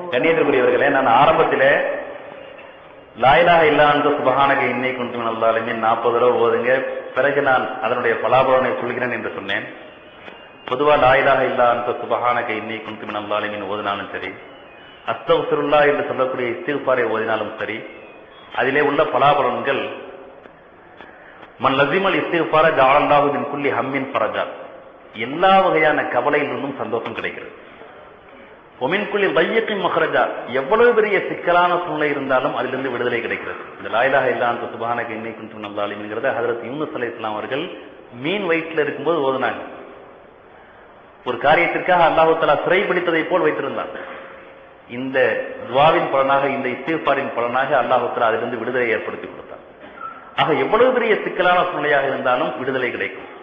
கண்ணியத்திற்குரியவர்களே நான் ஆரம்பத்திலே லாயிலாக இல்லாத சுபகானக இன்னை குண்டு நல்லாலுமே நாற்பது தடவை ஓதுங்க பிறகு நான் அதனுடைய பலாபலனை சொல்கிறேன் என்று சொன்னேன் பொதுவா லாயிலாக இல்லாத சுபகானக இன்னை குண்டு நல்லாலுமின் ஓதினாலும் சரி அஸ்தகுருல்லா என்று சொல்லக்கூடிய இஸ்திகுபாரை ஓதினாலும் சரி அதிலே உள்ள பலாபலன்கள் மன் லசிமல் இஸ்திகுபார ஜாலல்லாஹுவின் குல்லி ஹம்மின் பரஜா எல்லா வகையான கவலையிலிருந்தும் சந்தோஷம் கிடைக்கிறது ஒமின்குள்ளி வையக்கின் மஹரஜா எவ்வளவு பெரிய சிக்கலான சூழ்நிலை இருந்தாலும் அதிலிருந்து விடுதலை கிடைக்கிறது இந்த லாயிலாக இல்லாத சுபஹானக இன்னை குன்று நல்லாலிங்கிறத ஹதரத் யூனுஸ் அலை இஸ்லாம் அவர்கள் மீன் வயிற்றில் இருக்கும்போது ஓதுனாங்க ஒரு காரியத்திற்காக அல்லாஹு தலா சிறைபிடித்ததை போல் வைத்திருந்தார் இந்த துவாவின் பலனாக இந்த இஸ்திஃபாரின் பலனாக அல்லாஹு தலா அதிலிருந்து விடுதலை ஏற்படுத்தி கொடுத்தார் ஆக எவ்வளவு பெரிய சிக்கலான சூழ்நிலையாக இருந்தாலும் விடுதலை கிடைக்கும்